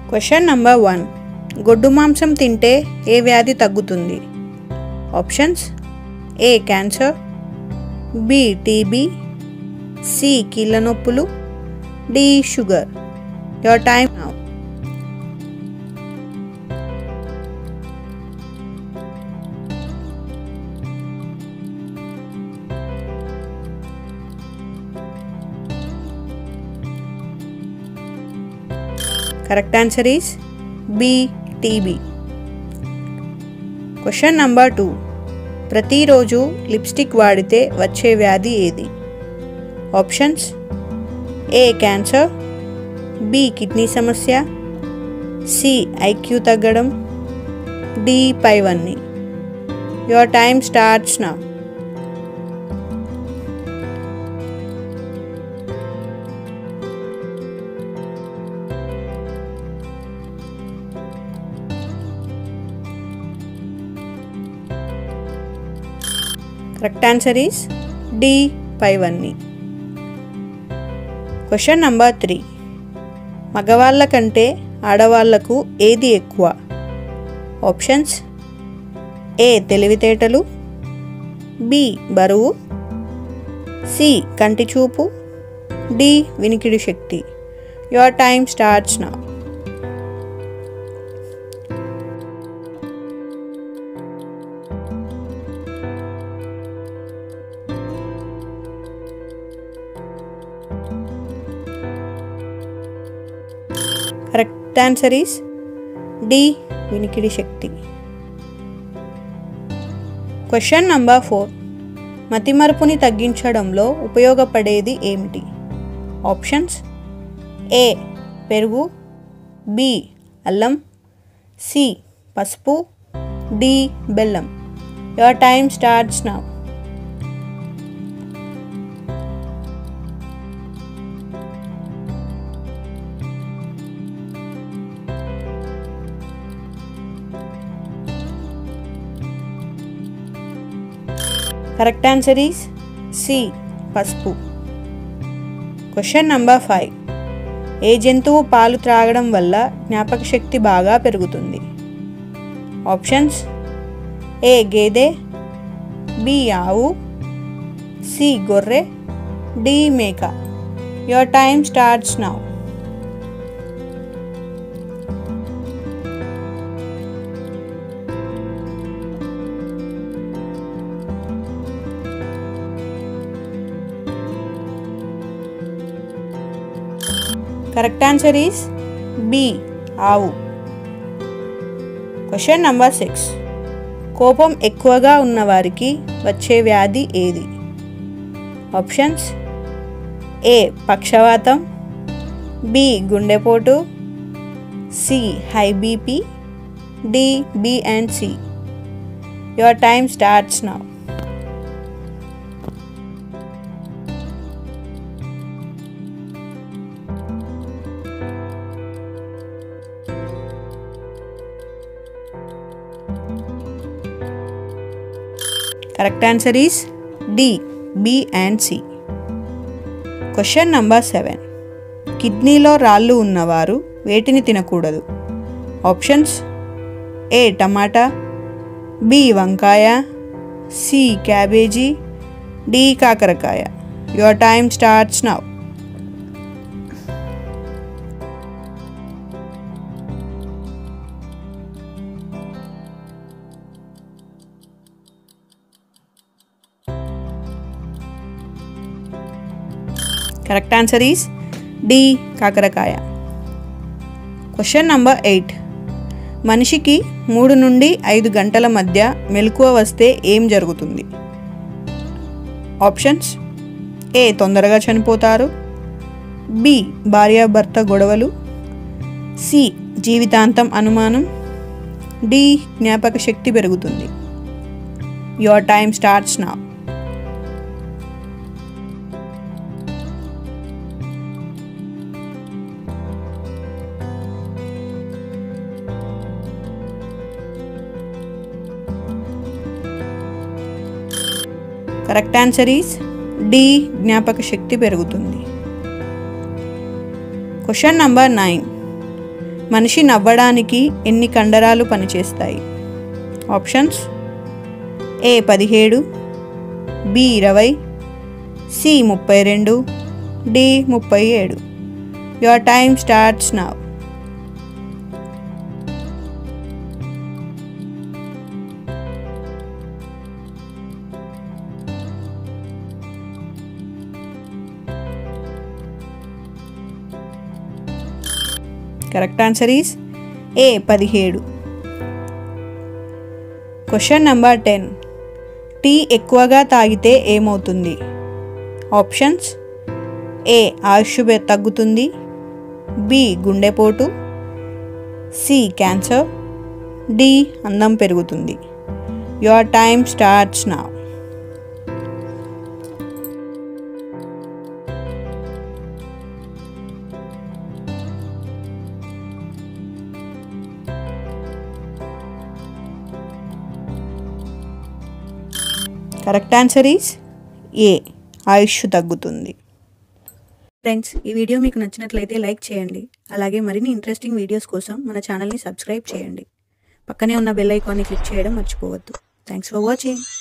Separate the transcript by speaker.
Speaker 1: question number one గొడ్డు మాంసం తింటే ఏ వ్యాధి తగ్గుతుంది options A cancer B TB C కీళ్ళ నొప్పులు D sugar your time now correct answer is B TB question number two ప్రతిరోజు లిప్స్టిక్ వాడితే వచ్చే వ్యాధి ఏది options A cancer B kidney సమస్య సి ఐక్యూ తగ్గడం డి పైవన్నీ your time starts now correct answer is D పైవన్నీ క్వశ్చన్ నంబర్ త్రీ మగవాళ్ళ కంటే ఆడవాళ్లకు ఏది ఎక్కువ ఆప్షన్స్ ఏ తెలివితేటలు బి బరువు సి కంటి చూపు డి వినికిడి శక్తి your time starts now correct answer is D వినికిడి శక్తి క్వశ్చన్ నంబర్ ఫోర్ మతిమరుపుని తగ్గించడంలో ఉపయోగపడేది ఏమిటి ఆప్షన్స్ ఏ పెరుగు బి అల్లం సి పసుపు డి బెల్లం your time starts now correct answer is C పసుపు క్వశ్చన్ నంబర్ ఫైవ్ ఏ జంతువు పాలు త్రాగడం వల్ల జ్ఞాపక శక్తి బాగా పెరుగుతుంది ఆప్షన్స్ ఏ గేదె బి ఆవు సి గొర్రె డి మేక your time starts now correct answer is B ఆవు క్వశ్చన్ నంబర్ సిక్స్ కోపం ఎక్కువగా ఉన్నవారికి వచ్చే వ్యాధి ఏది ఆప్షన్స్ ఏ పక్షవాతం బి గుండెపోటు C high BP D B and C your time starts now correct answer is D B and C question number seven కిడ్నీలో రాళ్ళు ఉన్నవారు వేటిని తినకూడదు ఆప్షన్స్ ఏ టమాటా బి వంకాయ సి క్యాబేజీ డి కాకరకాయ your time starts now correct answer is D కాకరకాయ question number eight మనిషికి మూడు నుండి ఐదు గంటల మధ్య మెలకువ వస్తే ఏం జరుగుతుంది ఆప్షన్స్ ఏ తొందరగా చనిపోతారు బి భార్యాభర్త గొడవలు సి జీవితాంతం అనుమానం డి జ్ఞాపక శక్తి పెరుగుతుంది your time starts now correct answer is D జ్ఞాపక శక్తి పెరుగుతుంది క్వశ్చన్ నంబర్ నైన్ మనిషి నవ్వడానికి ఎన్ని కండరాలు పనిచేస్తాయి ఆప్షన్స్ ఏ పదిహేడు బి ఇరవై సి ముప్పై రెండు డి ముప్పై ఏడు your time starts now correct answer is A పదిహేడు క్వశ్చన్ నెంబర్ టెన్ టీ ఎక్కువగా తాగితే ఏమవుతుంది ఆప్షన్స్ ఏ ఆయుష్ బె- తగ్గుతుంది బి గుండెపోటు సి క్యాన్సర్ డి అందం పెరుగుతుంది your time starts now correct answer is A ఆయుష్ తగ్గుతుంది ఫ్రెండ్స్ ఈ వీడియో మీకు నచ్చినట్లయితే లైక్ చేయండి అలాగే మరిన్ని ఇంట్రెస్టింగ్ వీడియోస్ కోసం మన ఛానల్ని సబ్స్క్రైబ్ చేయండి పక్కనే ఉన్న బెల్ ఐకాన్ని క్లిక్ చేయడం మర్చిపోవద్దు థ్యాంక్స్ ఫర్ వాచింగ్